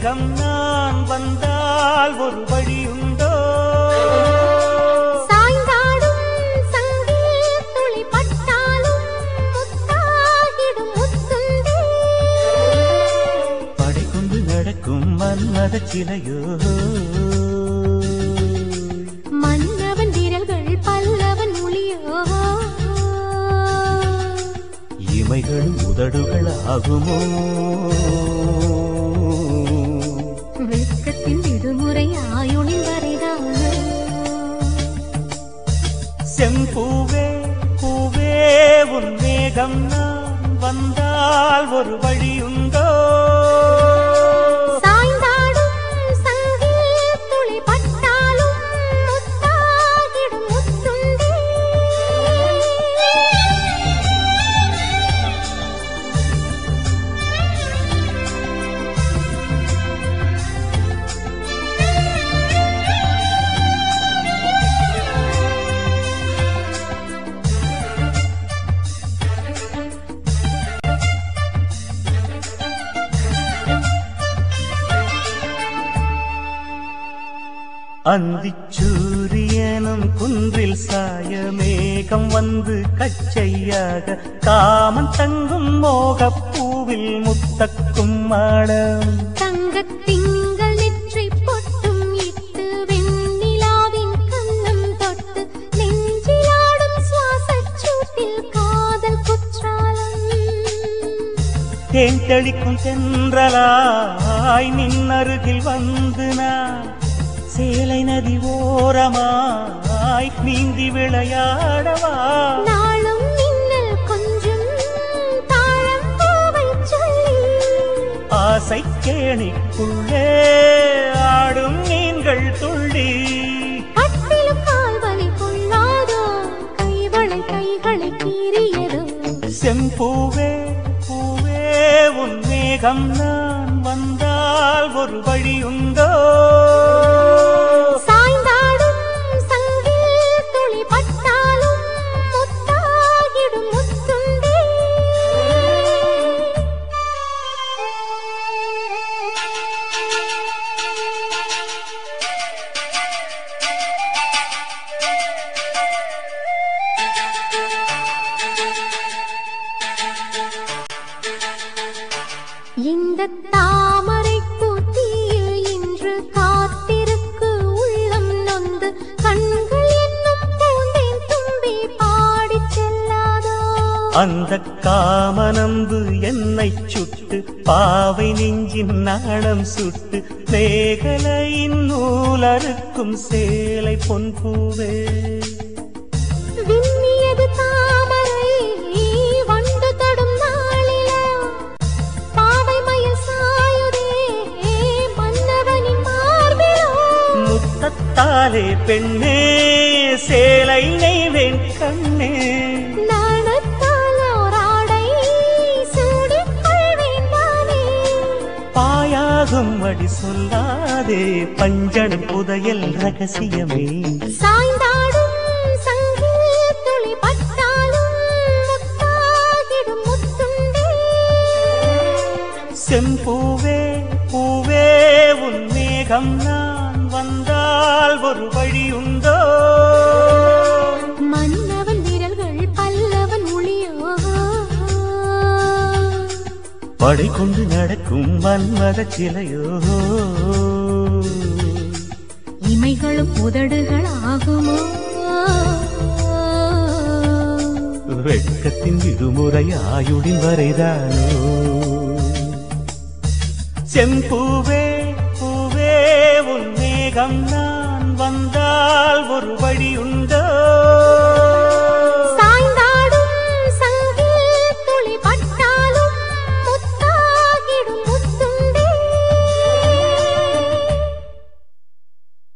மேகம் நான் வந்தால் ஒரு வழியுண்டோ சாய்ந்தாடும் சங்கீத் துளி பட்டாலும் முத்தாகிடும் முத்துண்டே. படை கொண்டு நடக்கும் மன்மத சிலையோ மன்னவன் விரல்கள் பல்லவன் மொழியோ இமைகள் உதடுகள் ஆகுமோ வெட்கத்தின் விடுமுறை ஆயுளின் வரைதானோ செம்பூவே பூவே உன் மேகம் நான் வந்தால் ஒரு வழியுண்டோ சாய்ந்தாடும் சங்கீத் துளி பட்டாலும் முத்தாகிடும் முத்துண்டே. அந்திச்சூரியனும் குன்றில் சாய மேகம் வந்து கச்சையாக காமன் தங்கும் மோகப் பூவில் முத்தக்கும் மாடம் தங்கத் திங்கள் நெற்றிப் பொட்டும் இட்டு வெண்ணிலாவின் கன்னம் தொட்டு நெஞ்சிலாடும் சுவாசச் சூட்டில் காதல் குற்றாலம் தேன் தெளிக்கும் தென்றலாய் நின்னருகில் வந்து நான் சேலை நதி ஓரமாய் நீந்தி விளையாடவா நாளும் மின்னல் கொஞ்சும் தாழம் பூவைச் சொல்லி ஆசை கேணிக்குள்ளே ஆடும் மீன்கள் துள்ளி கட்டிலும் கால்வலி கொள்ளாதோ கைவளை கைகளை கீறியதோ செம்பூவே பூவே உன் மேகம் நான் வந்தால் ஒரு வழியுண்டோ சாய்ந்தாடும் சங்கீத் துளி பட்டாலும் முத்தாகிடும் முத்துண்டே இந்த தாமரை பூத்தியில் இன்று காத்திருக்கு உள்ளம் நொந்து கண்கள் என்னும் பூந்தேன் தும்பி பாடிச் செல்லாதோ அந்த காமனம்பு என்னை சுட்டு பாவை நெஞ்சின் நாணம் சுட்டு மேகலையின் நூலறுக்கும் சேலை பொன்பூவே விண்ணியது தாமரை வண்டு தொடும் நாளிலா பாவை மயில் சாயுதே மன்னவனின் மார்பிலோ முத்தத்தாலே பெண்ணே சேலை நெய்வேன் கண்ணே நாணத்தால் ஓராடை சூடிக் கொள்வேன் நானே. பாயாகும் அடி சொல்லாதே பஞ்சணம் புதையல் ரகசியமே சாய்ந்தாடும் சங்கீத் துளி பட்டாலும் முத்தாகிடும் முத்துண்டே. செம்பூவே பூவே உன் மேகம் நான் வந்தால் ஒரு வழியுண்டோ மன்னவன் விரல்கள் பல்லவன் ஒளியோ படை கொண்டு நடக்கும் மன்மத சிலையோ இமைகளும் உதடுகள் ஆகுமோ வெட்கத்தின் விடுமுறை ஆயுடின் வரைதானோ செம்பூவே பூவே உன் மேகம் நான் வந்தால் ஒரு வழியுண்டோ